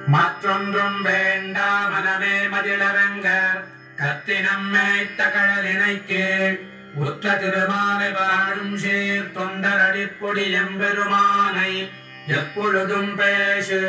மற்றொன்றும் வேண்டா மனமே மதிளரங்கர் கத்தினம் மேய்த்த கடலினை கீழ் உற்ற திருமாலை வாழும் சீர் தொண்டரடிப்பொடி எம்பெருமானை எப்பொழுதும் பேசு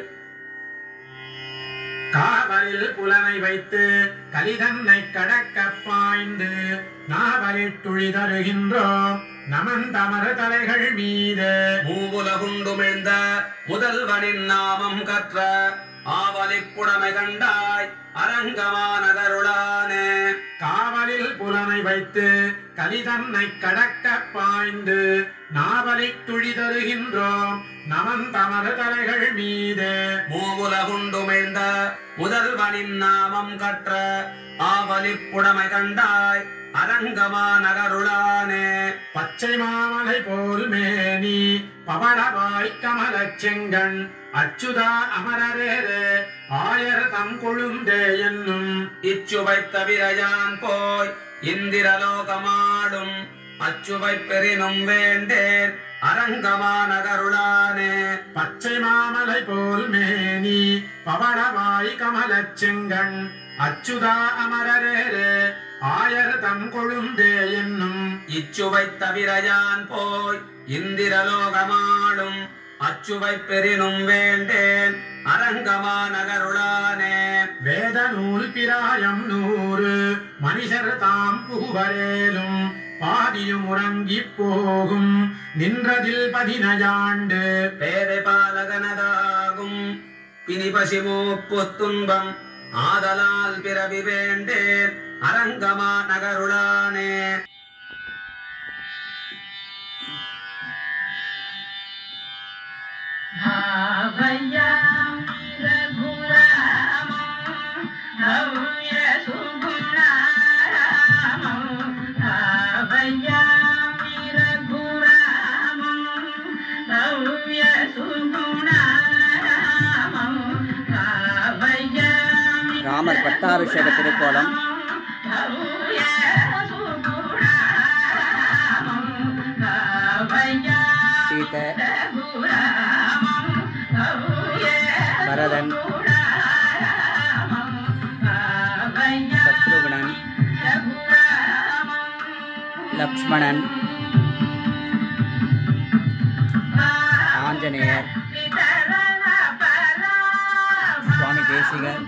காவலில் புலனை வைத்து கலிதன்னை கடக்க பாய்ந்து நாவலில் துழி தருகின்றோம் நமன் தமர தலைகள் மீது மூவுலகுண்டுமிழ்ந்த முதல்வனின் நாமம் கற்ற ஆவலிப்புடமை கண்டாய் அரங்கமானதருளானே காவலில் புலனை வைத்து கலிதன்னை கடக்க பாய்ந்து நாவலில் துழி தருகின்றோம் நமன் தமர தலைகள் மீது மூவுலகுண்டுமிழ்ந்த முதல்வனின் நாமம் கற்ற ஆவலிப்புடமை கண்டாய் அரங்கமானகருளானே பச்சை மாமலை போல் மேனி பவளவாய் கமலச் செங்கண் அச்சுதா அமரரேரே ஆயர் தம் கொழுந்தே என்னும் இச்சுவை தவிரயான் போய் இந்திரலோகமாடும் அச்சுவை பெரினும் வேண்டேன் அரங்கமானகருளானே பச்சை மாமலை போல் மேனி பவளவாய் கமலச் செங்கண் அச்சுதா அமரரேரே ஆயர் தம் கொழுந்தே என்னும் இச்சுவை தவிரயான் போய் இந்திரலோகமாடும் அச்சுவை பெரினும் வேண்டேன் அரங்கமானகருளானே வேத நூல் பிராயம் நூறு மனுஷர் தாம் புகுவரேலும் பாதியும் உறங்கிப் போகும் நின்றதில் பதினையாண்டு பேதை பாலகனதாகும் பிணிபசிமோ துன்பம் ஆதலால் பிறவி வேண்டேன் அரங்கமானகருளானே ராமர் பட்டாபிஷேக திருக்கோலம் சீதை பரதன் சத்ருகுணன் லக்ஷ்மணன் ஆஞ்சநேயர் சுவாமி தேசிகர்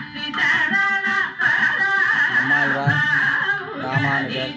நம்மாழ்வார் ராமானுஜர்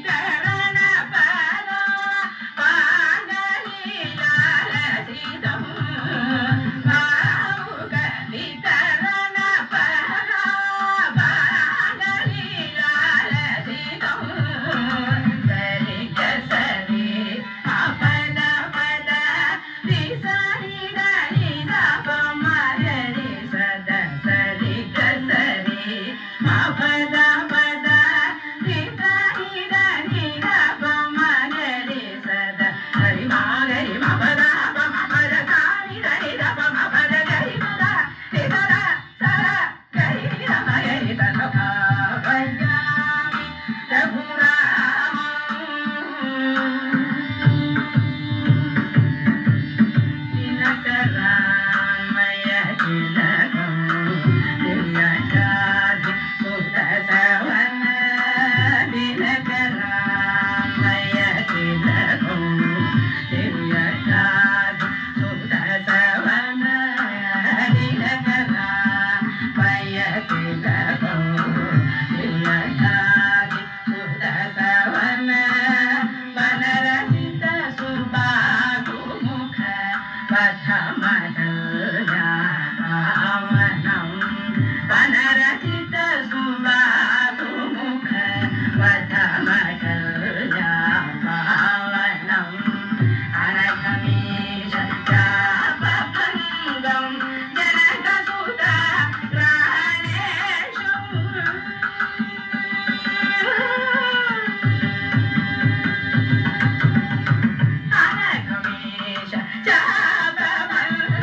Anakamisha, Java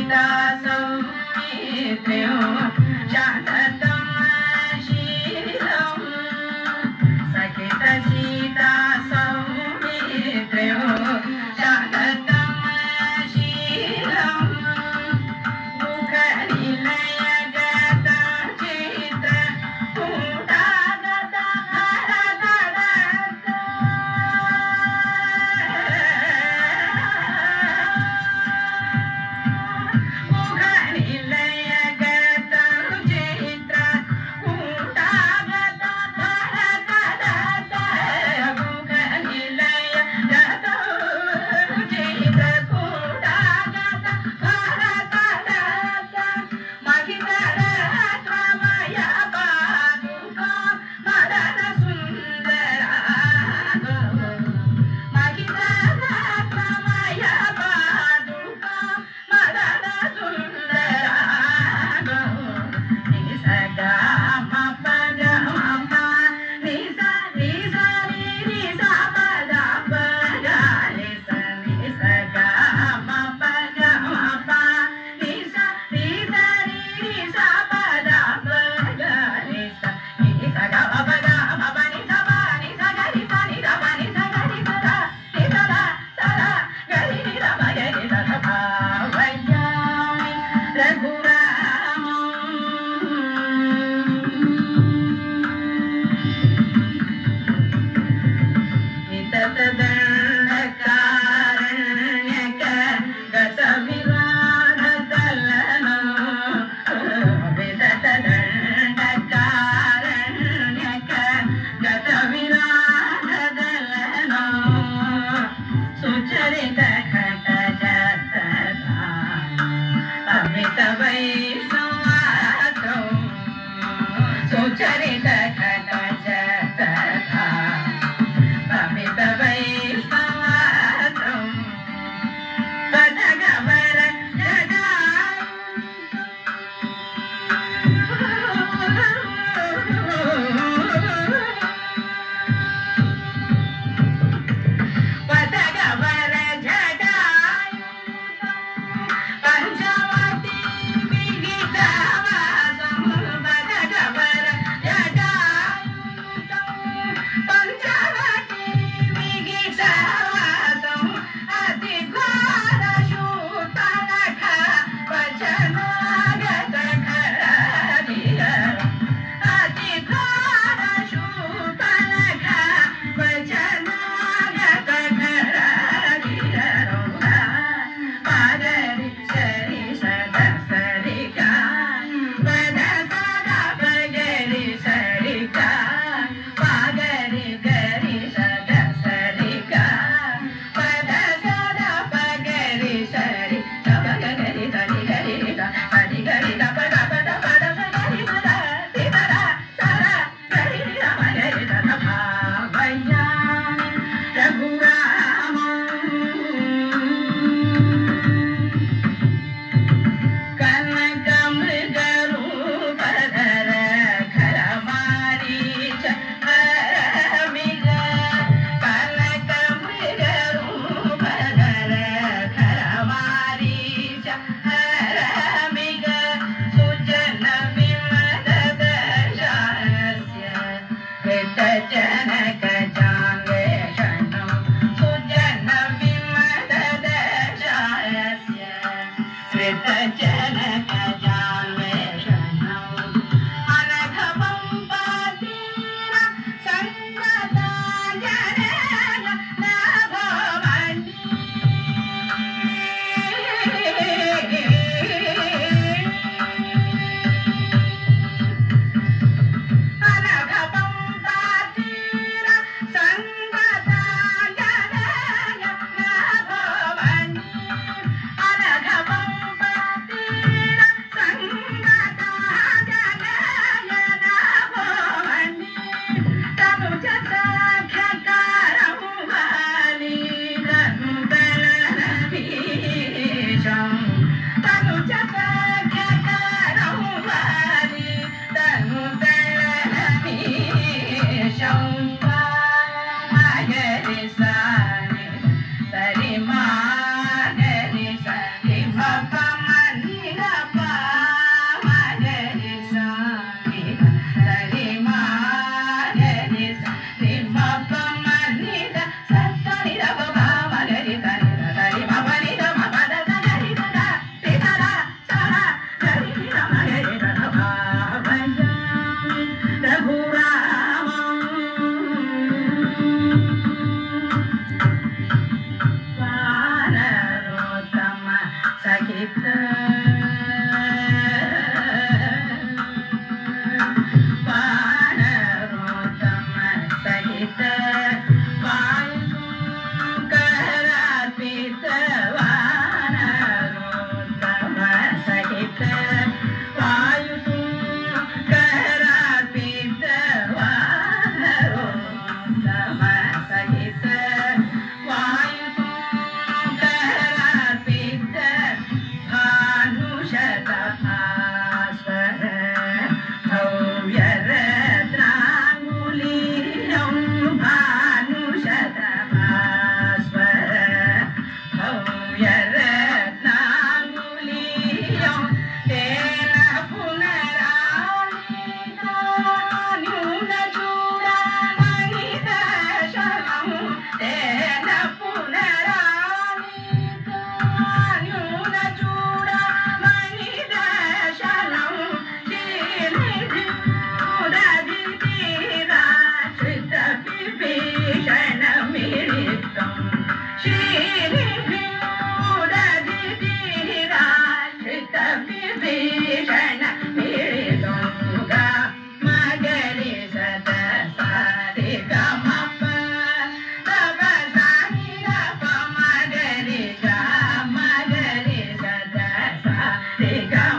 सीता सौमित्र्यो शान्ततमशीलम् सखित सीता सौमित्र्यो शान्ततमशीलम् मुखनिलयगत चित्र कूटागत मुखनिलयगत चित्र कूटागत मुखनिलयगत चित्र कूटागत महितर क्रमय पादुका मदन सुन्दरा महितर क्रमय पादुका मदन सुन्दरा निसगा मपद मप निस निस निस पद पद निस निसगा मपद मप निस निस निस पद पद निस निसगा मपद मप निस प निस गरि प निस प निस गरि स ध निस ध स ध गरि निस प गरि स ध प वैयामि निततदण्डकारण्यक गतविराधतलन विततदण्डकारण्यक गतविराधतलन सुचरित खटजतता अमित वैष्णवात्रौ सुचरित खटजतता अमित वैष्णवात्रौ पदगवर पदगवर जगाय पंचवटी विगितवासं पदगवर जगाय पंचवटी विगितवासं अतिघोरशूतनख वचनागत खरधिर अतिघोरशूतनख वचनागत खरधिर पादरि सरि सद सरि गा पद सद पगरि सरि गा पागरि गरि सद सरि गा पद सद पगरि सरि सब गरि सरि गरि ग सरि गरि ग पद पद पद सरि पद ति पद सर गरि ग गरि ग भावयामि रघुराम कनकमृगरूपधर खरमारीच हरमिग कनकमृगरूपधर खरमारीच हरमिग सुजन विमददशास्य कृतजनक जाङ्गेषणं सुजन विमददशास्य कृतजनकजान्वेषणम् अनघपम्पातीर सङ्गता जनेन न अनघपम्पातीर सङ्गता जनेन न भवन्ति अनघपम्पातीर Ga